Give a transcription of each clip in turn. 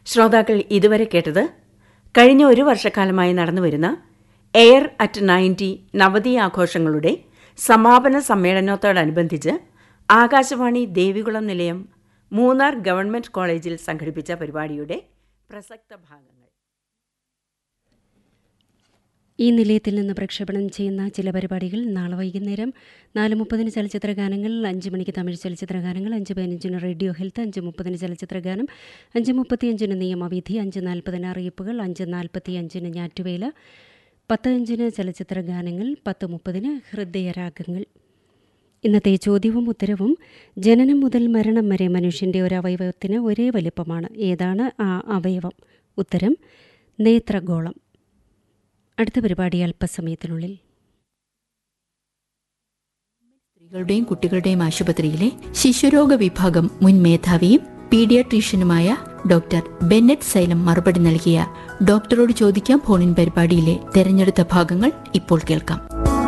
ശ്രോതാക്കൾ ഇതുവരെ കേട്ടത് കഴിഞ്ഞ ഒരു വർഷക്കാലമായി നടന്നുവരുന്ന എയർ അറ്റ് നയൻറ്റി നവതി ആഘോഷങ്ങളുടെ സമാപന സമ്മേളനത്തോടനുബന്ധിച്ച് ആകാശവാണി ദേവികുളം നിലയം മൂന്നാർ ഗവൺമെന്റ് കോളേജിൽ സംഘടിപ്പിച്ച പരിപാടിയുടെ പ്രസക്ത ഭാഗങ്ങൾ ഈ നിലയത്തിൽ നിന്ന് പ്രക്ഷേപണം ചെയ്യുന്ന ചില പരിപാടികൾ നാളെ വൈകുന്നേരം നാല് മുപ്പതിന് ചലച്ചിത്ര ഗാനങ്ങൾ അഞ്ച് മണിക്ക് തമിഴ് ചലച്ചിത്ര ഗാനങ്ങൾ അഞ്ച് പതിനഞ്ചിന് റേഡിയോ ഹെൽത്ത് അഞ്ച് മുപ്പതിന് ചലച്ചിത്ര ഗാനം അഞ്ച് മുപ്പത്തിയഞ്ചിന് നിയമവിധി അഞ്ച് നാൽപ്പതിന് അറിയിപ്പുകൾ അഞ്ച് നാൽപ്പത്തിയഞ്ചിന് ഞാറ്റുവേല പത്ത് അഞ്ചിന് ചലച്ചിത്ര ഗാനങ്ങൾ പത്ത് മുപ്പതിന് ഹൃദയരാഗങ്ങൾ ഇന്നത്തെ ചോദ്യവും ഉത്തരവും ജനനം മുതൽ മരണം വരെ മനുഷ്യൻ്റെ ഒരു അവയവത്തിന് ഒരേ വലിപ്പമാണ് ഏതാണ് ആ അവയവം ഉത്തരം നേത്രഗോളം അടുത്ത പരിപാടി അല്പസമയത്തിനുള്ളിൽ സ്ത്രീകളുടെയും കുട്ടികളുടെയും ആശുപത്രിയിലെ ശിശുരോഗ വിഭാഗം മുൻ മേധാവിയും പീഡിയാട്രീഷ്യനുമായ ഡോക്ടർ ബെന്നറ്റ് സൈലം മറുപടി നൽകിയ ഡോക്ടറോട് ചോദിക്കാം ഫോണിൻ പരിപാടിയിലെ തെരഞ്ഞെടുത്ത ഭാഗങ്ങൾ ഇപ്പോൾ കേൾക്കാം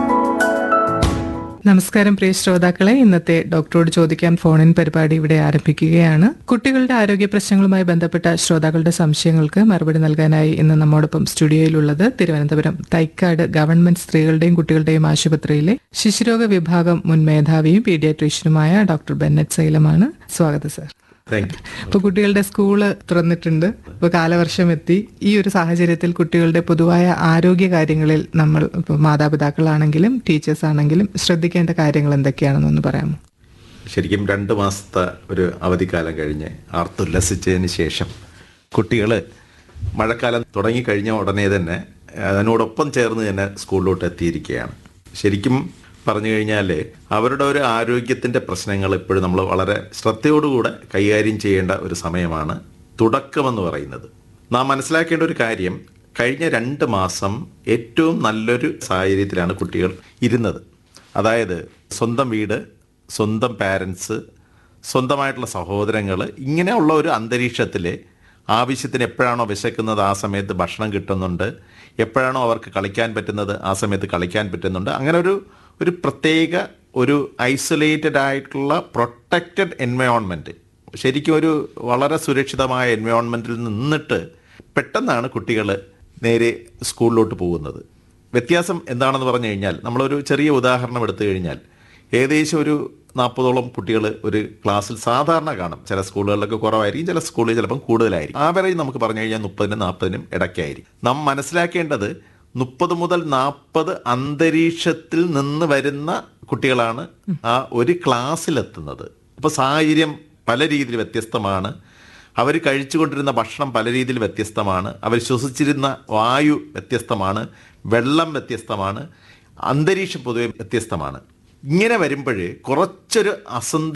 നമസ്കാരം പ്രിയ ശ്രോതാക്കളെ ഇന്നത്തെ ഡോക്ടറോട് ചോദിക്കാൻ ഫോണിൻ പരിപാടി ഇവിടെ ആരംഭിക്കുകയാണ് കുട്ടികളുടെ ആരോഗ്യ പ്രശ്നങ്ങളുമായി ബന്ധപ്പെട്ട ശ്രോതാക്കളുടെ സംശയങ്ങൾക്ക് മറുപടി നൽകാനായി ഇന്ന് നമ്മോടൊപ്പം സ്റ്റുഡിയോയിലുള്ളത് തിരുവനന്തപുരം തൈക്കാട് ഗവൺമെന്റ് സ്ത്രീകളുടെയും കുട്ടികളുടെയും ആശുപത്രിയിലെ ശിശുരോഗ വിഭാഗം മുൻ മേധാവിയും പീഡിയാട്രീഷ്യനുമായ ഡോക്ടർ ബെന്നറ്റ് സൈലമാണ് സ്വാഗതം സർ താങ്ക് യു ഇപ്പൊ കുട്ടികളുടെ സ്കൂള് തുറന്നിട്ടുണ്ട് ഇപ്പൊ കാലവർഷം എത്തി ഈ ഒരു സാഹചര്യത്തിൽ കുട്ടികളുടെ പൊതുവായ ആരോഗ്യ കാര്യങ്ങളിൽ നമ്മൾ ഇപ്പൊ മാതാപിതാക്കളാണെങ്കിലും ടീച്ചേഴ്സ് ആണെങ്കിലും ശ്രദ്ധിക്കേണ്ട കാര്യങ്ങൾ എന്തൊക്കെയാണെന്നൊന്ന് പറയാമോ ശരിക്കും രണ്ട് മാസത്തെ ഒരു അവധിക്കാലം കഴിഞ്ഞ് ആർത്തുല്ലസിച്ചതിന് ശേഷം കുട്ടികൾ മഴക്കാലം തുടങ്ങിക്കഴിഞ്ഞ ഉടനെ തന്നെ അതിനോടൊപ്പം ചേർന്ന് തന്നെ സ്കൂളിലോട്ട് എത്തിയിരിക്കുകയാണ് ശരിക്കും പറഞ്ഞു കഴിഞ്ഞാൽ അവരുടെ ഒരു ആരോഗ്യത്തിൻ്റെ പ്രശ്നങ്ങൾ ഇപ്പോഴും നമ്മൾ വളരെ ശ്രദ്ധയോടുകൂടെ കൈകാര്യം ചെയ്യേണ്ട ഒരു സമയമാണ് തുടക്കമെന്ന് പറയുന്നത് നാം മനസ്സിലാക്കേണ്ട ഒരു കാര്യം കഴിഞ്ഞ രണ്ട് മാസം ഏറ്റവും നല്ലൊരു സാഹചര്യത്തിലാണ് കുട്ടികൾ ഇരുന്നത് അതായത് സ്വന്തം വീട് സ്വന്തം പാരൻസ് സ്വന്തമായിട്ടുള്ള സഹോദരങ്ങൾ ഇങ്ങനെയുള്ള ഒരു അന്തരീക്ഷത്തിൽ ആവശ്യത്തിന് എപ്പോഴാണോ വിശക്കുന്നത് ആ സമയത്ത് ഭക്ഷണം കിട്ടുന്നുണ്ട് എപ്പോഴാണോ അവർക്ക് കളിക്കാൻ പറ്റുന്നത് ആ സമയത്ത് കളിക്കാൻ പറ്റുന്നുണ്ട് അങ്ങനെ ഒരു ഒരു പ്രത്യേക ഒരു ഐസൊലേറ്റഡ് ആയിട്ടുള്ള പ്രൊട്ടക്റ്റഡ് എൻവയോൺമെൻറ്റ് ശരിക്കും ഒരു വളരെ സുരക്ഷിതമായ എൻവയോൺമെൻറ്റിൽ നിന്നിട്ട് പെട്ടെന്നാണ് കുട്ടികൾ നേരെ സ്കൂളിലോട്ട് പോകുന്നത് വ്യത്യാസം എന്താണെന്ന് പറഞ്ഞു കഴിഞ്ഞാൽ നമ്മളൊരു ചെറിയ ഉദാഹരണം എടുത്തു കഴിഞ്ഞാൽ ഏകദേശം ഒരു നാൽപ്പതോളം കുട്ടികൾ ഒരു ക്ലാസ്സിൽ സാധാരണ കാണും ചില സ്കൂളുകളിലൊക്കെ കുറവായിരിക്കും ചില സ്കൂളിൽ ചിലപ്പം കൂടുതലായിരിക്കും ആവറേജ് നമുക്ക് പറഞ്ഞു കഴിഞ്ഞാൽ മുപ്പതിനും നാൽപ്പതിനും ഇടയ്ക്കായിരിക്കും നാം മനസ്സിലാക്കേണ്ടത് മുപ്പത് മുതൽ നാൽപ്പത് അന്തരീക്ഷത്തിൽ നിന്ന് വരുന്ന കുട്ടികളാണ് ആ ഒരു ക്ലാസ്സിലെത്തുന്നത് അപ്പോൾ സാഹചര്യം പല രീതിയിൽ വ്യത്യസ്തമാണ് അവർ കഴിച്ചുകൊണ്ടിരുന്ന ഭക്ഷണം പല രീതിയിൽ വ്യത്യസ്തമാണ് അവർ ശ്വസിച്ചിരുന്ന വായു വ്യത്യസ്തമാണ് വെള്ളം വ്യത്യസ്തമാണ് അന്തരീക്ഷം പൊതുവെ വ്യത്യസ്തമാണ് ഇങ്ങനെ വരുമ്പോൾ കുറച്ചൊരു അസന്ത